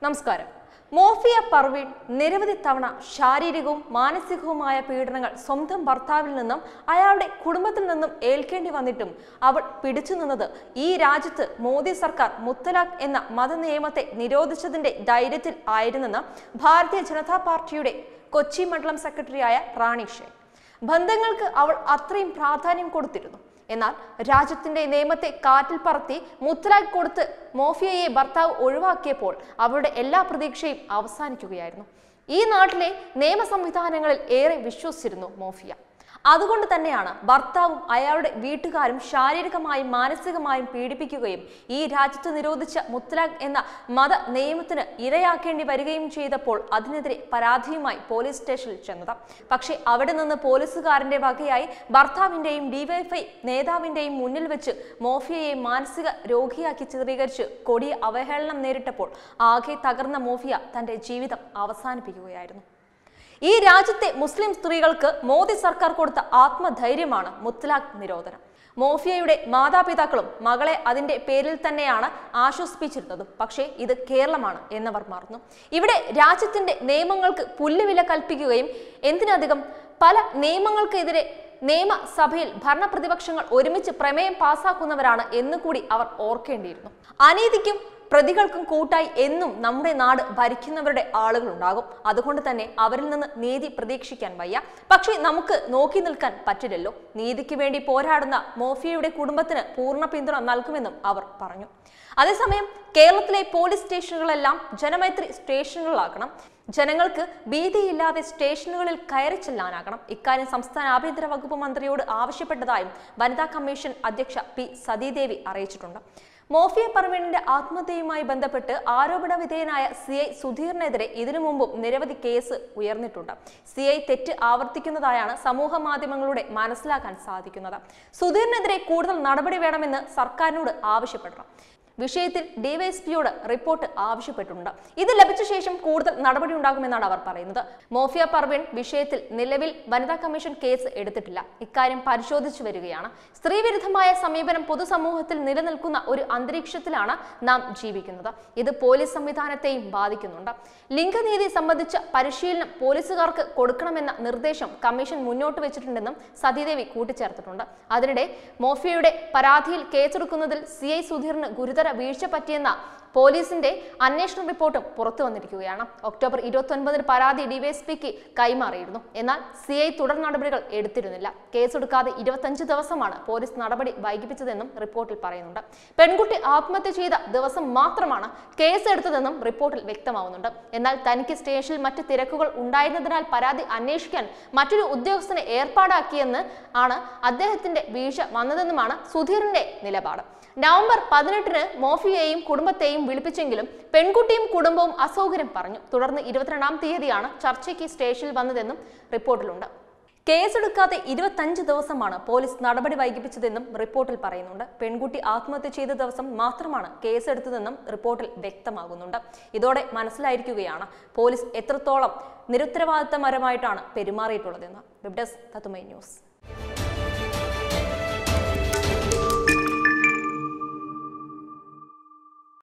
നമസ്കാരം മോഫിയ പർവീൺ നിരവധി തവണ ശാരീരികവും മാനസികവുമായ പീഡനങ്ങൾ സ്വന്തം ഭർത്താവിൽ നിന്നും അയാളുടെ കുടുംബത്തിൽ നിന്നും ഏൽക്കേണ്ടി വന്നിട്ടും അവൾ പിടിച്ചു നിന്നത് ഈ രാജ്യത്ത് മോദി സർക്കാർ മുത്തലാഖ് എന്ന മതനിയമത്തെ നിരോധിച്ചതിന്റെ ധൈര്യത്തിൽ ആയിരുന്നെന്ന് ഭാരതീയ ജനതാ പാർട്ടിയുടെ കൊച്ചി മണ്ഡലം സെക്രട്ടറിയായ റാണി ഷെയ്ഖ് ബന്ധങ്ങൾക്ക് അവൾ അത്രയും പ്രാധാന്യം കൊടുത്തിരുന്നു എന്നാൽ രാജ്യത്തിന്റെ നിയമത്തെ കാറ്റിൽ പറത്തി മുത്തലാഖ് കൊടുത്ത് മോഫിയയെ ഭർത്താവ് ഒഴിവാക്കിയപ്പോൾ അവളുടെ എല്ലാ പ്രതീക്ഷയും അവസാനിക്കുകയായിരുന്നു ഈ നാട്ടിലെ നിയമ സംവിധാനങ്ങളിൽ ഏറെ വിശ്വസിച്ചിരുന്നു മോഫിയ അതുകൊണ്ട് തന്നെയാണ് ഭർത്താവും അയാളുടെ വീട്ടുകാരും ശാരീരികമായും മാനസികമായും പീഡിപ്പിക്കുകയും ഈ രാജ്യത്ത് നിരോധിച്ച മുത്തലാഖ് എന്ന മത നിയമത്തിന് ഇരയാക്കേണ്ടി വരികയും ചെയ്തപ്പോൾ അതിനെതിരെ പരാതിയുമായി പോലീസ് സ്റ്റേഷനിൽ ചെന്നത് പക്ഷേ അവിടെ നിന്ന് പോലീസുകാരന്റെ വകയായി ഭർത്താവിന്റെയും ഡിവൈഎഫ്ഐ നേതാവിന്റെയും മുന്നിൽ വെച്ച് മോഫിയയെ മാനസിക രോഗിയാക്കി ചിത്രീകരിച്ച് കൊടിയ അവഹേളനം നേരിട്ടപ്പോൾ ആകെ തകർന്ന മോഫിയ തന്റെ ജീവിതം അവസാനിപ്പിക്കുകയായിരുന്നു ഈ രാജ്യത്തെ മുസ്ലിം സ്ത്രീകൾക്ക് മോദി സർക്കാർ കൊടുത്ത ആത്മധൈര്യമാണ് മുത്തലാഖ് നിരോധനം മോഫിയയുടെ മാതാപിതാക്കളും മകളെ അതിന്റെ പേരിൽ തന്നെയാണ് ആശ്വസിപ്പിച്ചിരുന്നതും പക്ഷേ ഇത് കേരളമാണ് എന്നവർ മറന്നു ഇവിടെ രാജ്യത്തിന്റെ നിയമങ്ങൾക്ക് പുല്ലുവില കൽപ്പിക്കുകയും എന്തിനധികം പല നിയമങ്ങൾക്കെതിരെ നിയമസഭയിൽ ഭരണപ്രതിപക്ഷങ്ങൾ ഒരുമിച്ച് പ്രമേയം പാസാക്കുന്നവരാണ് എന്നുകൂടി അവർ ഓർക്കേണ്ടിയിരുന്നു അനീതിക്കും പ്രതികൾക്കും കൂട്ടായി എന്നും നമ്മുടെ നാട് ഭരിക്കുന്നവരുടെ ആളുകളുണ്ടാകും അതുകൊണ്ട് തന്നെ അവരിൽ നിന്ന് നീതി പ്രതീക്ഷിക്കാൻ വയ്യ പക്ഷേ നമുക്ക് നോക്കി നിൽക്കാൻ പറ്റില്ലല്ലോ നീതിക്ക് വേണ്ടി പോരാടുന്ന മോഫിയയുടെ കുടുംബത്തിന് പൂർണ്ണ പിന്തുണ നൽകുമെന്നും അവർ പറഞ്ഞു അതേസമയം കേരളത്തിലെ പോലീസ് സ്റ്റേഷനുകളെല്ലാം ജനമൈത്രി സ്റ്റേഷനുകളാക്കണം ജനങ്ങൾക്ക് ഭീതിയില്ലാതെ സ്റ്റേഷനുകളിൽ കയറി ചെല്ലാനാകണം ഇക്കാര്യം സംസ്ഥാന ആഭ്യന്തര വകുപ്പ് മന്ത്രിയോട് ആവശ്യപ്പെട്ടതായും വനിതാ കമ്മീഷൻ അധ്യക്ഷ പി സതീദേവി അറിയിച്ചിട്ടുണ്ട് മോഫിയ പർവീണിന്റെ ആത്മഹത്യയുമായി ബന്ധപ്പെട്ട് ആരോപണ വിധേയനായ സി ഐ സുധീറിനെതിരെ ഇതിനു മുമ്പും നിരവധി കേസ് ഉയർന്നിട്ടുണ്ട് സി ഐ തെറ്റ് ആവർത്തിക്കുന്നതായാണ് സമൂഹ മാധ്യമങ്ങളുടെ മനസ്സിലാക്കാൻ സാധിക്കുന്നത് സുധീറിനെതിരെ കൂടുതൽ നടപടി വേണമെന്ന് സർക്കാരിനോട് ആവശ്യപ്പെടണം വിഷയത്തിൽ ഡിവൈഎസ്പിയോട് റിപ്പോർട്ട് ആവശ്യപ്പെട്ടിട്ടുണ്ട് ഇത് ലഭിച്ച ശേഷം കൂടുതൽ നടപടി ഉണ്ടാകുമെന്നാണ് അവർ പറയുന്നത് മോഫിയ പർവീൺ വിഷയത്തിൽ നിലവിൽ വനിതാ കമ്മീഷൻ കേസ് എടുത്തിട്ടില്ല ഇക്കാര്യം പരിശോധിച്ചു വരികയാണ് സ്ത്രീവിരുദ്ധമായ സമീപനം പൊതുസമൂഹത്തിൽ നിലനിൽക്കുന്ന ഒരു അന്തരീക്ഷത്തിലാണ് നാം ജീവിക്കുന്നത് ഇത് പോലീസ് സംവിധാനത്തെയും ബാധിക്കുന്നുണ്ട് ലിംഗനീതി സംബന്ധിച്ച പരിശീലനം പോലീസുകാർക്ക് കൊടുക്കണമെന്ന നിർദ്ദേശം കമ്മീഷൻ മുന്നോട്ട് വെച്ചിട്ടുണ്ടെന്നും സതീദേവി കൂട്ടിച്ചേർത്തിട്ടുണ്ട് അതിനിടെ മോഫിയയുടെ പരാതിയിൽ കേസെടുക്കുന്നതിൽ സി ഐ സുധീറിന് ഗുരുതര വീഴ്ച പറ്റിയെന്ന പോലീസിന്റെ അന്വേഷണ റിപ്പോർട്ടും പുറത്തു വന്നിരിക്കുകയാണ് ഒക്ടോബർ ഇരുപത്തൊൻപതിന് പരാതി ഡിവൈഎസ്പിക്ക് കൈമാറിയിരുന്നു എന്നാൽ സി ഐ തുടർ നടപടികൾ എടുത്തിരുന്നില്ല കേസെടുക്കാതെ ഇരുപത്തഞ്ച് ദിവസമാണ് പോലീസ് നടപടി വൈകിപ്പിച്ചതെന്നും റിപ്പോർട്ടിൽ പറയുന്നുണ്ട് പെൺകുട്ടി ആത്മഹത്യ ചെയ്ത ദിവസം മാത്രമാണ് കേസ് എടുത്തതെന്നും റിപ്പോർട്ടിൽ വ്യക്തമാവുന്നുണ്ട് എന്നാൽ തനിക്ക് സ്റ്റേഷനിൽ മറ്റ് തിരക്കുകൾ ഉണ്ടായിരുന്നതിനാൽ പരാതി അന്വേഷിക്കാൻ മറ്റൊരു ഉദ്യോഗസ്ഥനെ ഏർപ്പാടാക്കിയെന്ന് ആണ് അദ്ദേഹത്തിന്റെ വീഴ്ച വന്നതെന്നുമാണ് സുധീറിന്റെ നിലപാട് നവംബർ പതിനെട്ടിന് മോഫിയെയും കുടുംബത്തെയും വിളിപ്പിച്ചെങ്കിലും പെൺകുട്ടിയും കുടുംബവും അസൗകര്യം പറഞ്ഞു തുടർന്ന് ഇരുപത്തിരണ്ടാം തീയതിയാണ് ചർച്ചയ്ക്ക് സ്റ്റേഷനിൽ വന്നതെന്നും റിപ്പോർട്ടിലുണ്ട് കേസെടുക്കാതെ ഇരുപത്തഞ്ച് ദിവസമാണ് പോലീസ് നടപടി വൈകിപ്പിച്ചതെന്നും റിപ്പോർട്ടിൽ പറയുന്നുണ്ട് പെൺകുട്ടി ആത്മഹത്യ ചെയ്ത ദിവസം മാത്രമാണ് കേസെടുത്തതെന്നും റിപ്പോർട്ടിൽ വ്യക്തമാകുന്നുണ്ട് ഇതോടെ മനസ്സിലായിരിക്കുകയാണ് പോലീസ് എത്രത്തോളം നിരുത്തരവാദിത്തപരമായിട്ടാണ് പെരുമാറിയിട്ടുള്ളതെന്ന് വെബ് ഡെസ്ക് തത്തുമൈ ന്യൂസ്